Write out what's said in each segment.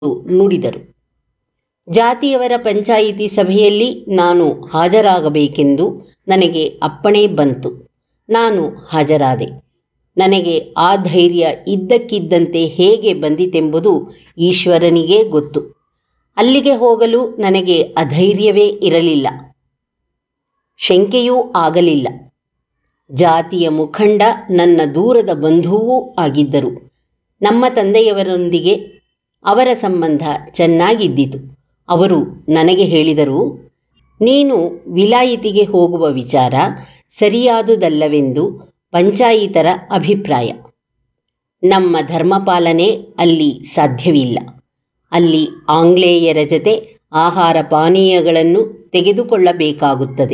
ನುಡಿದರು ಜಾತಿಯವರ ಪಂಚಾಯಿತಿ ಸಭೆಯಲ್ಲಿ ನಾನು ಹಾಜರಾಗಬೇಕೆಂದು ನನಗೆ ಅಪ್ಪಣೆ ಬಂತು ನಾನು ಹಾಜರಾದೆ ನನಗೆ ಆ ಧೈರ್ಯ ಇದ್ದಕ್ಕಿದ್ದಂತೆ ಹೇಗೆ ಬಂದಿತೆಂಬುದು ಈಶ್ವರನಿಗೇ ಗೊತ್ತು ಅಲ್ಲಿಗೆ ಹೋಗಲು ನನಗೆ ಅಧೈರ್ಯವೇ ಇರಲಿಲ್ಲ ಶಂಕೆಯೂ ಆಗಲಿಲ್ಲ ಜಾತಿಯ ಮುಖಂಡ ನನ್ನ ದೂರದ ಬಂಧುವೂ ಆಗಿದ್ದರು ನಮ್ಮ ತಂದೆಯವರೊಂದಿಗೆ ಅವರ ಸಂಬಂಧ ಚೆನ್ನಾಗಿದ್ದಿತು ಅವರು ನನಗೆ ಹೇಳಿದರು ನೀನು ವಿಲಾಯಿತಿಗೆ ಹೋಗುವ ವಿಚಾರ ಸರಿಯಾದುದಲ್ಲವೆಂದು ಪಂಚಾಯಿತರ ಅಭಿಪ್ರಾಯ ನಮ್ಮ ಧರ್ಮಪಾಲನೆ ಅಲ್ಲಿ ಸಾಧ್ಯವಿಲ್ಲ ಅಲ್ಲಿ ಆಂಗ್ಲೇಯರ ಜತೆ ಆಹಾರ ಪಾನೀಯಗಳನ್ನು ತೆಗೆದುಕೊಳ್ಳಬೇಕಾಗುತ್ತದೆ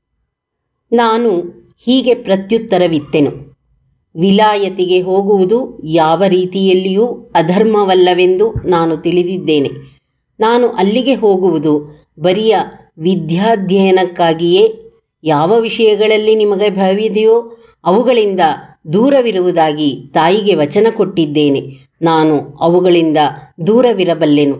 ನಾನು ಹೀಗೆ ಪ್ರತ್ಯುತ್ತರವಿತ್ತೆನು ವಿಲಾಯತಿಗೆ ಹೋಗುವುದು ಯಾವ ರೀತಿಯಲ್ಲಿಯೂ ಅಧರ್ಮವಲ್ಲವೆಂದು ನಾನು ತಿಳಿದಿದ್ದೇನೆ ನಾನು ಅಲ್ಲಿಗೆ ಹೋಗುವುದು ಬರಿಯ ವಿದ್ಯಾಧ್ಯಯನಕ್ಕಾಗಿಯೇ ಯಾವ ವಿಷಯಗಳಲ್ಲಿ ನಿಮಗೆ ಭಯವಿದೆಯೋ ಅವುಗಳಿಂದ ದೂರವಿರುವುದಾಗಿ ತಾಯಿಗೆ ವಚನ ಕೊಟ್ಟಿದ್ದೇನೆ ನಾನು ಅವುಗಳಿಂದ ದೂರವಿರಬಲ್ಲೆನು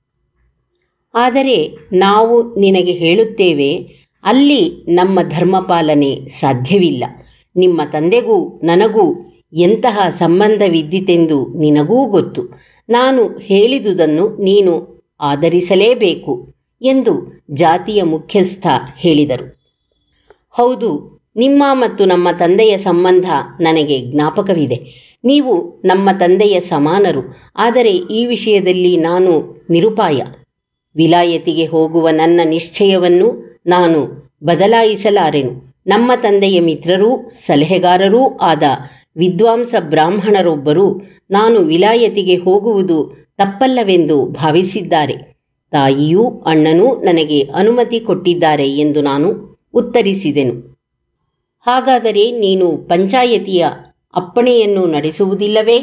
ಆದರೆ ನಾವು ನಿನಗೆ ಹೇಳುತ್ತೇವೆ ಅಲ್ಲಿ ನಮ್ಮ ಧರ್ಮಪಾಲನೆ ಸಾಧ್ಯವಿಲ್ಲ ನಿಮ್ಮ ತಂದೆಗೂ ನನಗೂ ಎಂತಹ ಸಂಬಂಧವಿದ್ದಿತೆಂದು ನಿನಗೂ ಗೊತ್ತು ನಾನು ಹೇಳಿದುದನ್ನು ನೀನು ಆಧರಿಸಲೇಬೇಕು ಎಂದು ಜಾತಿಯ ಮುಖ್ಯಸ್ಥ ಹೇಳಿದರು ಹೌದು ನಿಮ್ಮ ಮತ್ತು ನಮ್ಮ ತಂದೆಯ ಸಂಬಂಧ ನನಗೆ ಜ್ಞಾಪಕವಿದೆ ನೀವು ನಮ್ಮ ತಂದೆಯ ಸಮಾನರು ಆದರೆ ಈ ವಿಷಯದಲ್ಲಿ ನಾನು ನಿರುಪಾಯ ವಿಲಾಯತಿಗೆ ಹೋಗುವ ನನ್ನ ನಿಶ್ಚಯವನ್ನು ನಾನು ಬದಲಾಯಿಸಲಾರೆನು ನಮ್ಮ ತಂದೆಯ ಮಿತ್ರರೂ ಸಲಹೆಗಾರರೂ ಆದ ವಿದ್ವಾಂಸ ಬ್ರಾಹ್ಮಣರೊಬ್ಬರು ನಾನು ವಿಲಾಯತಿಗೆ ಹೋಗುವುದು ತಪ್ಪಲ್ಲವೆಂದು ಭಾವಿಸಿದ್ದಾರೆ ತಾಯಿಯೂ ಅಣ್ಣನೂ ನನಗೆ ಅನುಮತಿ ಕೊಟ್ಟಿದ್ದಾರೆ ಎಂದು ನಾನು ಉತ್ತರಿಸಿದೆನು ಹಾಗಾದರೆ ನೀನು ಪಂಚಾಯತಿಯ ಅಪ್ಪಣೆಯನ್ನು ನಡೆಸುವುದಿಲ್ಲವೇ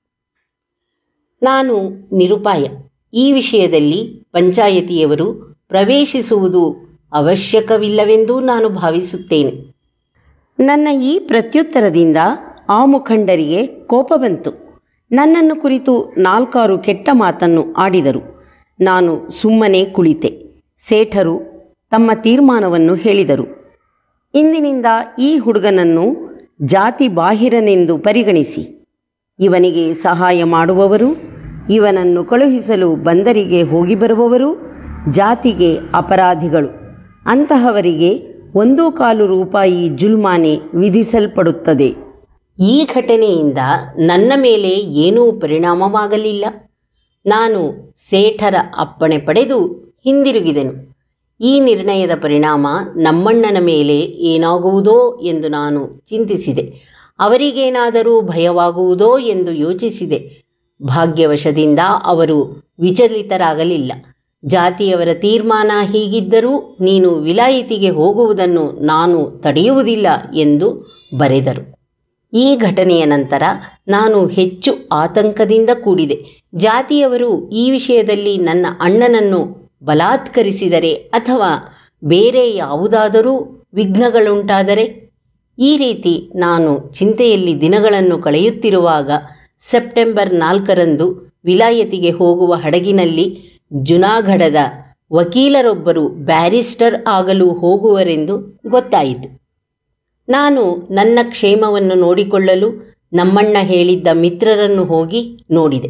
ನಾನು ನಿರುಪಾಯ ಈ ವಿಷಯದಲ್ಲಿ ಪಂಚಾಯತಿಯವರು ಪ್ರವೇಶಿಸುವುದು ಅವಶ್ಯಕವಿಲ್ಲವೆಂದೂ ನಾನು ಭಾವಿಸುತ್ತೇನೆ ನನ್ನ ಈ ಪ್ರತ್ಯುತ್ತರದಿಂದ ಆ ಮುಖಂಡರಿಗೆ ಕೋಪ ಬಂತು ನನ್ನನ್ನು ಕುರಿತು ನಾಲ್ಕಾರು ಕೆಟ್ಟ ಮಾತನ್ನು ಆಡಿದರು ನಾನು ಸುಮ್ಮನೆ ಕುಳಿತೆ ಸೇಠರು ತಮ್ಮ ತೀರ್ಮಾನವನ್ನು ಹೇಳಿದರು ಇಂದಿನಿಂದ ಈ ಹುಡುಗನನ್ನು ಜಾತಿ ಬಾಹಿರನೆಂದು ಪರಿಗಣಿಸಿ ಇವನಿಗೆ ಸಹಾಯ ಮಾಡುವವರು ಇವನನ್ನು ಕಳುಹಿಸಲು ಬಂದರಿಗೆ ಹೋಗಿ ಬರುವವರು ಜಾತಿಗೆ ಅಪರಾಧಿಗಳು ಅಂತಹವರಿಗೆ ಒಂದು ಕಾಲು ರೂಪಾಯಿ ಜುಲ್ಮಾನೆ ವಿಧಿಸಲ್ಪಡುತ್ತದೆ ಈ ಘಟನೆಯಿಂದ ನನ್ನ ಮೇಲೆ ಏನೂ ಪರಿಣಾಮವಾಗಲಿಲ್ಲ ನಾನು ಸೇಠರ ಅಪ್ಪಣೆ ಪಡೆದು ಹಿಂದಿರುಗಿದೆನು ಈ ನಿರ್ಣಯದ ಪರಿಣಾಮ ನಮ್ಮಣ್ಣನ ಮೇಲೆ ಏನಾಗುವುದೋ ಎಂದು ನಾನು ಚಿಂತಿಸಿದೆ ಅವರಿಗೇನಾದರೂ ಭಯವಾಗುವುದೋ ಎಂದು ಯೋಚಿಸಿದೆ ಭಾಗ್ಯವಶದಿಂದ ಅವರು ವಿಚಲಿತರಾಗಲಿಲ್ಲ ಜಾತಿಯವರ ತೀರ್ಮಾನ ಹೀಗಿದ್ದರೂ ನೀನು ವಿಲಾಯಿತಿಗೆ ಹೋಗುವುದನ್ನು ನಾನು ತಡೆಯುವುದಿಲ್ಲ ಎಂದು ಬರೆದರು ಈ ಘಟನೆಯ ನಂತರ ನಾನು ಹೆಚ್ಚು ಆತಂಕದಿಂದ ಕೂಡಿದೆ ಜಾತಿಯವರು ಈ ವಿಷಯದಲ್ಲಿ ನನ್ನ ಅಣ್ಣನನ್ನು ಬಲಾತ್ಕರಿಸಿದರೆ ಅಥವಾ ಬೇರೆ ಯಾವುದಾದರೂ ವಿಘ್ನಗಳುಂಟಾದರೆ ಈ ರೀತಿ ನಾನು ಚಿಂತೆಯಲ್ಲಿ ದಿನಗಳನ್ನು ಕಳೆಯುತ್ತಿರುವಾಗ ಸೆಪ್ಟೆಂಬರ್ ನಾಲ್ಕರಂದು ವಿಲಾಯತಿಗೆ ಹೋಗುವ ಹಡಗಿನಲ್ಲಿ ಜುನಾಗಢದ ವಕೀಲರೊಬ್ಬರು ಬ್ಯಾರಿಸ್ಟರ್ ಆಗಲು ಹೋಗುವರೆಂದು ಗೊತ್ತಾಯಿತು ನಾನು ನನ್ನ ಕ್ಷೇಮವನ್ನು ನೋಡಿಕೊಳ್ಳಲು ನಮ್ಮಣ್ಣ ಹೇಳಿದ್ದ ಮಿತ್ರರನ್ನು ಹೋಗಿ ನೋಡಿದೆ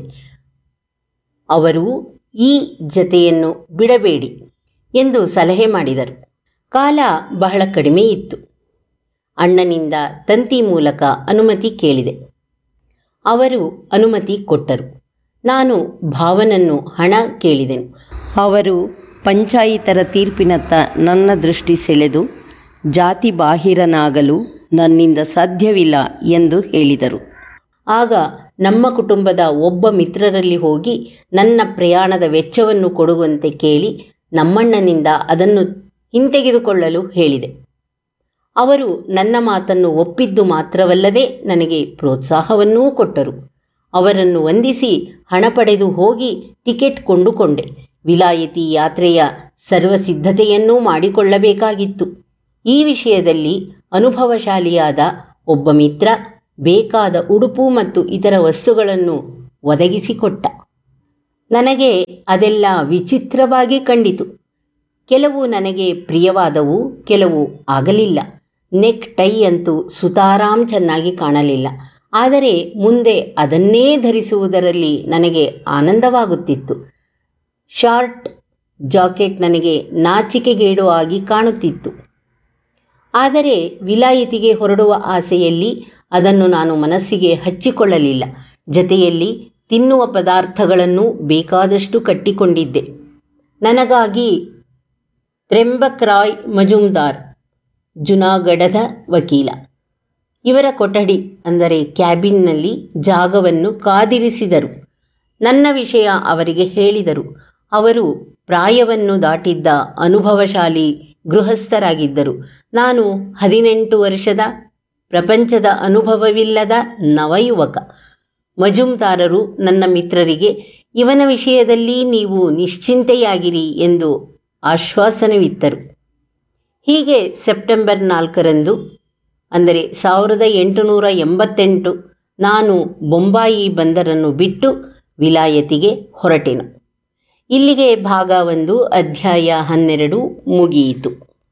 ಅವರು ಈ ಜತೆಯನ್ನು ಬಿಡಬೇಡಿ ಎಂದು ಸಲಹೆ ಮಾಡಿದರು ಕಾಲ ಬಹಳ ಕಡಿಮೆ ಇತ್ತು ಅಣ್ಣನಿಂದ ತಂತಿ ಮೂಲಕ ಅನುಮತಿ ಕೇಳಿದೆ ಅವರು ಅನುಮತಿ ಕೊಟ್ಟರು ನಾನು ಭಾವನನ್ನು ಹಣ ಕೇಳಿದೆನು ಅವರು ಪಂಚಾಯಿತರ ತೀರ್ಪಿನತ್ತ ನನ್ನ ದೃಷ್ಟಿ ಸೆಳೆದು ಜಾತಿ ಬಾಹಿರನಾಗಲು ನನ್ನಿಂದ ಸಾಧ್ಯವಿಲ್ಲ ಎಂದು ಹೇಳಿದರು ಆಗ ನಮ್ಮ ಕುಟುಂಬದ ಒಬ್ಬ ಮಿತ್ರರಲ್ಲಿ ಹೋಗಿ ನನ್ನ ಪ್ರಯಾಣದ ವೆಚ್ಚವನ್ನು ಕೊಡುವಂತೆ ಕೇಳಿ ನಮ್ಮಣ್ಣನಿಂದ ಅದನ್ನು ಹಿಂತೆಗೆದುಕೊಳ್ಳಲು ಹೇಳಿದೆ ಅವರು ನನ್ನ ಮಾತನ್ನು ಒಪ್ಪಿದ್ದು ಮಾತ್ರವಲ್ಲದೆ ನನಗೆ ಪ್ರೋತ್ಸಾಹವನ್ನೂ ಕೊಟ್ಟರು ಅವರನ್ನು ವಂದಿಸಿ ಹಣ ಪಡೆದು ಹೋಗಿ ಟಿಕೆಟ್ ಕೊಂಡುಕೊಂಡೆ ವಿಲಾಯತಿ ಯಾತ್ರೆಯ ಸರ್ವ ಸಿದ್ಧತೆಯನ್ನೂ ಮಾಡಿಕೊಳ್ಳಬೇಕಾಗಿತ್ತು ಈ ವಿಷಯದಲ್ಲಿ ಅನುಭವಶಾಲಿಯಾದ ಒಬ್ಬ ಮಿತ್ರ ಬೇಕಾದ ಉಡುಪು ಮತ್ತು ಇತರ ವಸ್ತುಗಳನ್ನು ಒದಗಿಸಿಕೊಟ್ಟ ನನಗೆ ಅದೆಲ್ಲ ವಿಚಿತ್ರವಾಗಿ ಕಂಡಿತು ಕೆಲವು ನನಗೆ ಪ್ರಿಯವಾದವು ಕೆಲವು ಆಗಲಿಲ್ಲ ನೆಕ್ ಟೈ ಅಂತೂ ಸುತಾರಾಮ್ ಚೆನ್ನಾಗಿ ಕಾಣಲಿಲ್ಲ ಆದರೆ ಮುಂದೆ ಅದನ್ನೇ ಧರಿಸುವುದರಲ್ಲಿ ನನಗೆ ಆನಂದವಾಗುತ್ತಿತ್ತು ಶಾರ್ಟ್ ಜಾಕೆಟ್ ನನಗೆ ನಾಚಿಕೆಗೇಡು ಆಗಿ ಕಾಣುತ್ತಿತ್ತು ಆದರೆ ವಿಲಾಯಿತಿಗೆ ಹೊರಡುವ ಆಸೆಯಲ್ಲಿ ಅದನ್ನು ನಾನು ಮನಸ್ಸಿಗೆ ಹಚ್ಚಿಕೊಳ್ಳಲಿಲ್ಲ ಜತೆಯಲ್ಲಿ ತಿನ್ನುವ ಪದಾರ್ಥಗಳನ್ನು ಬೇಕಾದಷ್ಟು ಕಟ್ಟಿಕೊಂಡಿದ್ದೆ ನನಗಾಗಿ ತ್ರೆಂಬಕ್ ರಾಯ್ ಮಜುಮ್ದಾರ್ ಜುನಾಗಢದ ವಕೀಲ ಇವರ ಕೊಠಡಿ ಅಂದರೆ ಕ್ಯಾಬಿನ್ನಲ್ಲಿ ಜಾಗವನ್ನು ಕಾದಿರಿಸಿದರು ನನ್ನ ವಿಷಯ ಅವರಿಗೆ ಹೇಳಿದರು ಅವರು ಪ್ರಾಯವನ್ನು ದಾಟಿದ್ದ ಅನುಭವಶಾಲಿ ಗೃಹಸ್ಥರಾಗಿದ್ದರು ನಾನು ಹದಿನೆಂಟು ವರ್ಷದ ಪ್ರಪಂಚದ ಅನುಭವವಿಲ್ಲದ ನವಯುವಕ ಮಜುಮ್ದಾರರು ನನ್ನ ಮಿತ್ರರಿಗೆ ಇವನ ವಿಷಯದಲ್ಲಿ ನೀವು ನಿಶ್ಚಿಂತೆಯಾಗಿರಿ ಎಂದು ಆಶ್ವಾಸನವಿತ್ತರು ಹೀಗೆ ಸೆಪ್ಟೆಂಬರ್ ನಾಲ್ಕರಂದು ಅಂದರೆ ಸಾವಿರದ ಎಂಟುನೂರ ಎಂಬತ್ತೆಂಟು ನಾನು ಬೊಂಬಾಯಿ ಬಂದರನ್ನು ಬಿಟ್ಟು ವಿಲಾಯತಿಗೆ ಹೊರಟೆನು ಇಲ್ಲಿಗೆ ಭಾಗ ಒಂದು ಅಧ್ಯಾಯ ಹನ್ನೆರಡು ಮುಗಿಯಿತು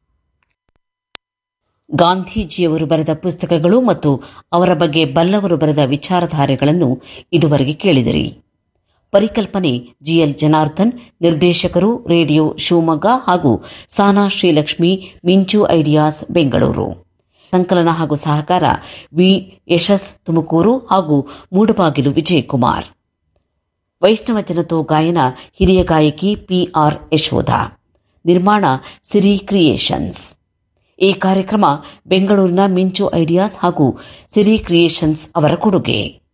ಗಾಂಧೀಜಿಯವರು ಬರೆದ ಪುಸ್ತಕಗಳು ಮತ್ತು ಅವರ ಬಗ್ಗೆ ಬಲ್ಲವರು ಬರೆದ ವಿಚಾರಧಾರೆಗಳನ್ನು ಇದುವರೆಗೆ ಕೇಳಿದಿರಿ ಪರಿಕಲ್ಪನೆ ಜಿಎಲ್ ಜನಾರ್ದನ್ ನಿರ್ದೇಶಕರು ರೇಡಿಯೋ ಶಿವಮೊಗ್ಗ ಹಾಗೂ ಸಾನಾ ಶ್ರೀಲಕ್ಷ್ಮಿ ಮಿಂಚು ಐಡಿಯಾಸ್ ಬೆಂಗಳೂರು ಸಂಕಲನ ಹಾಗೂ ಸಹಕಾರ ವಿ ಯಶಸ್ ತುಮಕೂರು ಹಾಗೂ ಮೂಡಬಾಗಿಲು ವಿಜಯಕುಮಾರ್ ವೈಷ್ಣವ ಜನತೋ ಗಾಯನ ಹಿರಿಯ ಗಾಯಕಿ ಪಿಆರ್ ಯಶೋಧ ನಿರ್ಮಾಣ ಸಿರಿ ಕ್ರಿಯೇಷನ್ಸ್ ಈ ಕಾರ್ಯಕ್ರಮ ಬೆಂಗಳೂರಿನ ಮಿಂಚು ಐಡಿಯಾಸ್ ಹಾಗೂ ಸಿರಿ ಕ್ರಿಯೇಷನ್ಸ್ ಅವರ ಕೊಡುಗೆ